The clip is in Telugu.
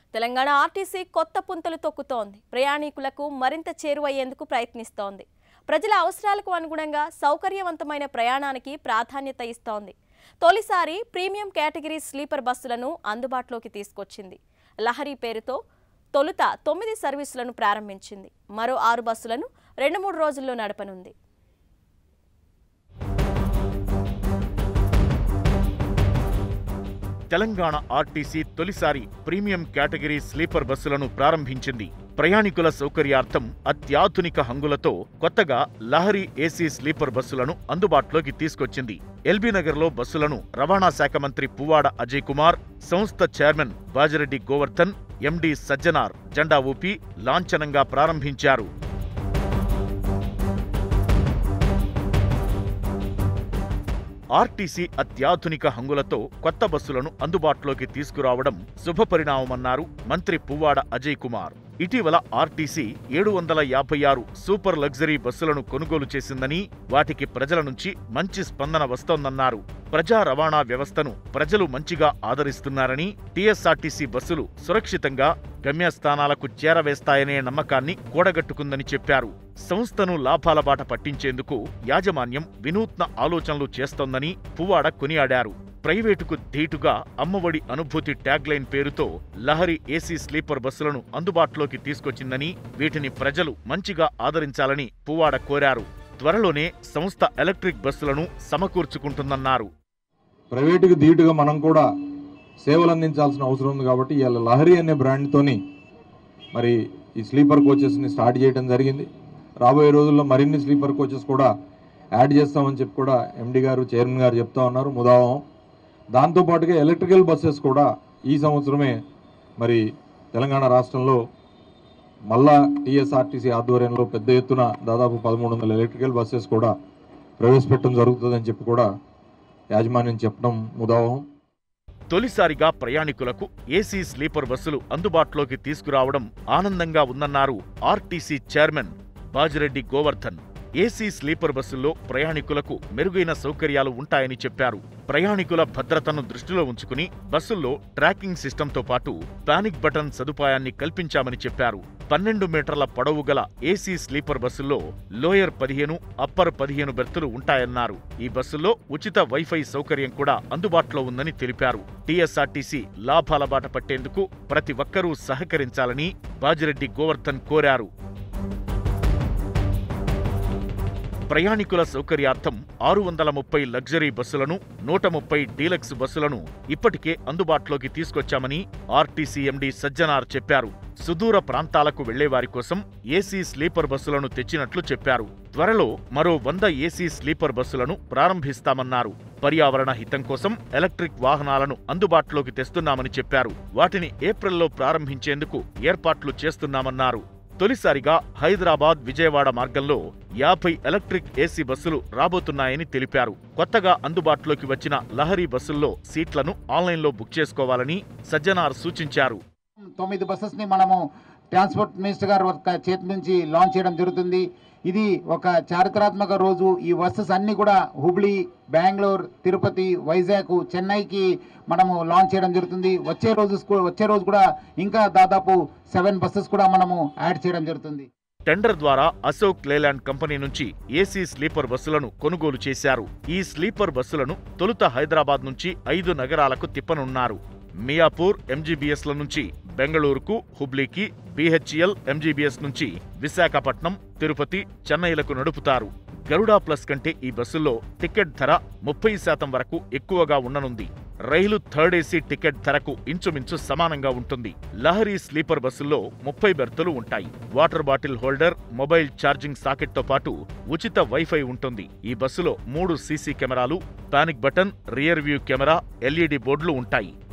తెలంగాణ ఆర్టీసీ కొత్త పుంతలు తొక్కుతోంది ప్రయాణికులకు మరింత చేరువయ్యేందుకు ప్రయత్నిస్తోంది ప్రజల అవసరాలకు అనుగుణంగా సౌకర్యవంతమైన ప్రయాణానికి ప్రాధాన్యత ఇస్తోంది తొలిసారి ప్రీమియం కేటగిరీ స్లీపర్ బస్సులను అందుబాటులోకి తీసుకొచ్చింది లహరి పేరుతో తొలుత తొమ్మిది సర్వీసులను ప్రారంభించింది మరో ఆరు బస్సులను రెండు మూడు రోజుల్లో నడపనుంది తెలంగాణ ఆర్టీసీ తొలిసారి ప్రీమియం కేటగిరీ స్లీపర్ బస్సులను ప్రారంభించింది ప్రయాణికుల సౌకర్యార్థం అత్యాధునిక హంగులతో కొత్తగా లహరి ఏసీ స్లీపర్ బస్సులను అందుబాటులోకి తీసుకొచ్చింది ఎల్బీ నగర్లో బస్సులను రవాణా శాఖ మంత్రి పువ్వాడ అజయ్ కుమార్ సంస్థ చైర్మన్ బాజిరెడ్డి గోవర్ధన్ ఎండీ సజ్జనార్ జెండా ఊపి లాంఛనంగా ప్రారంభించారు ఆర్టీసీ అత్యాధునిక హంగులతో కొత్త బస్సులను అందుబాటులోకి తీసుకురావడం శుభపరిణామమన్నారు మంత్రి పువ్వాడ అజయ్ కుమార్ ఇటీవల ఆర్టీసీ ఏడు వందల యాభై ఆరు సూపర్ లగ్జరీ బస్సులను కొనుగోలు చేసిందని వాటికి ప్రజల నుంచి మంచి స్పందన వస్తోందన్నారు ప్రజా రవాణా వ్యవస్థను ప్రజలు మంచిగా ఆదరిస్తున్నారని టీఎస్ఆర్టీసీ బస్సులు సురక్షితంగా గమ్యస్థానాలకు చేరవేస్తాయనే నమ్మకాన్ని కూడగట్టుకుందని చెప్పారు సంస్థను లాభాల బాట పట్టించేందుకు యాజమాన్యం వినూత్న ఆలోచనలు చేస్తోందని పువ్వాడ కొనియాడారు ప్రైవేటుకు ధీటుగా అమ్మఒడి అనుభూతి ట్యాగ్లైన్ పేరుతో లహరి ఏసీ స్లీపర్ బస్సులను అందుబాటులోకి తీసుకొచ్చిందని వీటిని ప్రజలు మంచిగా ఆదరించాలని పువ్వాడ కోరారు త్వరలోనే సంస్థ ఎలక్ట్రిక్ బస్సులను సమకూర్చుకుంటుందన్నారు ప్రైవేటుకి ధీటుగా మనం కూడా సేవలు అందించాల్సిన అవసరం ఉంది కాబట్టి ఇవాళ లహరి అనే బ్రాండ్తోని మరి ఈ స్లీపర్ కోచెస్ని స్టార్ట్ చేయడం జరిగింది రాబోయే రోజుల్లో మరిన్ని స్లీపర్ కోచెస్ కూడా యాడ్ చేస్తామని చెప్పి కూడా ఎండి గారు చైర్మన్ గారు చెప్తా ఉన్నారు ముదావం దాంతోపాటుగా ఎలక్ట్రికల్ బస్సెస్ కూడా ఈ సంవత్సరమే మరి తెలంగాణ రాష్ట్రంలో మళ్ళా టీఎస్ఆర్టీసీ ఆధ్వర్యంలో పెద్ద ఎత్తున దాదాపు పదమూడు వందల ఎలక్ట్రికల్ బస్సెస్ కూడా ప్రవేశపెట్టడం జరుగుతుందని చెప్పి కూడా యాజమాన్యం చెప్పడం ముదావహం తొలిసారిగా ప్రయాణికులకు ఏసీ స్లీపర్ బస్సులు అందుబాటులోకి తీసుకురావడం ఆనందంగా ఉందన్నారు RTC chairman Bajireddy Govardhan AC sleeper బస్సుల్లో ప్రయాణికులకు మెరుగైన సౌకర్యాలు ఉంటాయని చెప్పారు ప్రయాణికుల భద్రతను దృష్టిలో ఉంచుకుని బస్సుల్లో ట్రాకింగ్ సిస్టంతో పాటు పానిక్ బటన్ సదుపాయాన్ని కల్పించామని చెప్పారు పన్నెండు మీటర్ల పొడవు గల ఏసీ స్లీపర్ బస్సుల్లో లోయర్ పదిహేను అప్పర్ పదిహేను బెర్తులు ఉంటాయన్నారు ఈ బస్సుల్లో ఉచిత వైఫై సౌకర్యం కూడా అందుబాటులో ఉందని తెలిపారు టీఎస్ఆర్టీసీ లాభాల బాట పట్టేందుకు ప్రతి ఒక్కరూ సహకరించాలని బాజిరెడ్డి గోవర్ధన్ కోరారు ప్రయాణికుల సౌకర్యార్థం ఆరు వందల ముప్పై లగ్జరీ బస్సులను నూట ముప్పై డీలక్స్ బస్సులను ఇప్పటికే అందుబాటులోకి తీసుకొచ్చామని ఆర్టీసీ ఎండీ సజ్జనార్ చెప్పారు సుదూర ప్రాంతాలకు వెళ్లేవారి కోసం ఏసీ స్లీపర్ బస్సులను తెచ్చినట్లు చెప్పారు త్వరలో మరో వంద ఏసీ స్లీపర్ బస్సులను ప్రారంభిస్తామన్నారు పర్యావరణ హితం కోసం ఎలక్ట్రిక్ వాహనాలను అందుబాటులోకి తెస్తున్నామని చెప్పారు వాటిని ఏప్రిల్లో ప్రారంభించేందుకు ఏర్పాట్లు చేస్తున్నామన్నారు తొలిసారిగా హైదరాబాద్ విజయవాడ మార్గంలో యాభై ఎలక్ట్రిక్ ఏసీ బస్సులు రాబోతున్నాయని తెలిపారు కొత్తగా అందుబాటులోకి వచ్చిన లహరీ బస్సుల్లో సీట్లను ఆన్లైన్లో బుక్ చేసుకోవాలని సజ్జనార్ సూచించారు తొమ్మిది బస్సెస్ ని మనము ట్రాన్స్పోర్ట్ మినిస్టర్ గారు ఒక చేతి నుంచి లాంచ్ చేయడం జరుగుతుంది ఇది ఒక చారిత్రాత్మక రోజు ఈ బస్సెస్ అన్ని కూడా హుబ్లీ బెంగళూరు తిరుపతి వైజాగ్ చెన్నైకి మనము లాంచ్ చేయడం జరుగుతుంది వచ్చే రోజు స్కూ- వచ్చే రోజు కూడా ఇంకా దాదాపు సెవెన్ బస్సెస్ కూడా మనము యాడ్ చేయడం జరుగుతుంది టెండర్ ద్వారా అశోక్ లేలాండ్ కంపెనీ నుంచి ఏసీ స్లీపర్ బస్సులను కొనుగోలు చేశారు ఈ స్లీపర్ బస్సులను తొలుత హైదరాబాద్ నుంచి ఐదు నగరాలకు తిప్పనున్నారు మియాపూర్ ఎంజీబీఎస్ల నుంచి బెంగళూరుకు హుబ్లీకి బీహెచ్ఎల్ ఎంజీబీఎస్ నుంచి విశాఖపట్నం తిరుపతి చెన్నైలకు నడుపుతారు గరుడా ప్లస్ కంటే ఈ బస్సుల్లో టికెట్ ధర ముప్పై శాతం వరకు ఎక్కువగా ఉండనుంది రైలు థర్డ్ ఏసీ టికెట్ ధరకు ఇంచుమించు సమానంగా ఉంటుంది లహరీ స్లీపర్ బస్సుల్లో ముప్పై బెర్తులు ఉంటాయి water bottle holder mobile charging సాకెట్తో పాటు ఉచిత వైఫై ఉంటుంది ఈ బస్సులో మూడు సీసీ కెమెరాలు panic button rear view camera LED బోర్డులు ఉంటాయి